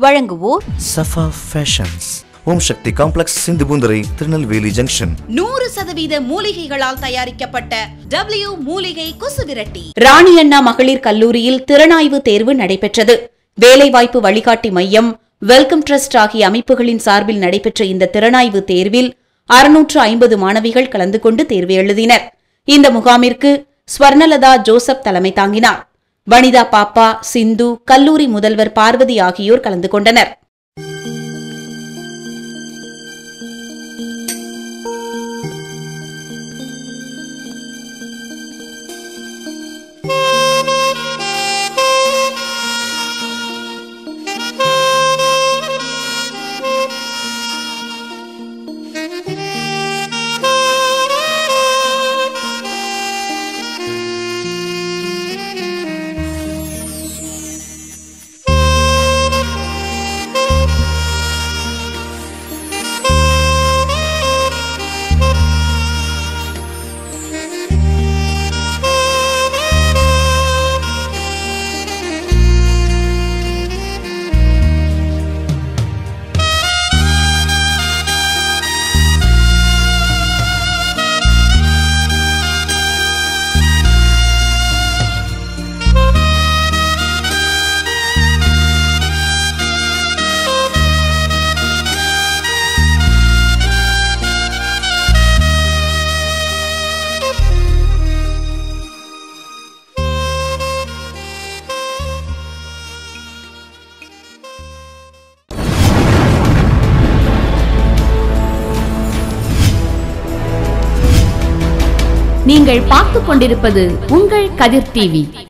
வழங்குவோர் Safa fashions Om Shakti complex Sindupoondurai Tirunelveli junction நூறு சதவீத மூலிகைகளால் தயாரிக்கப்பட்ட டபிள்யூ மூலிகை குசு விரட்டி ராணி அண்ணா மகளிர் கல்லூரியில் திறனாய்வு தேர்வு நடைபெற்றது வேலைவாய்ப்பு வழிகாட்டி மையம் வெல்கம் ட்ரஸ்ட் ஆகிய அமைப்புகளின் சார்பில் நடைபெற்ற இந்த திறனாய்வு தேர்வில் அறுநூற்று ஐம்பது மாணவிகள் கலந்து கொண்டு தேர்வு எழுதினர் இந்த முகாமிற்கு ஸ்வர்ணலதா ஜோசப் தலைமை தாங்கினார் வனிதா பாப்பா சிந்து கல்லூரி முதல்வர் பார்வதி ஆகியோர் கலந்து கொண்டனர் நீங்கள் பார்த்துக் கொண்டிருப்பது உங்கள் கதிர் டிவி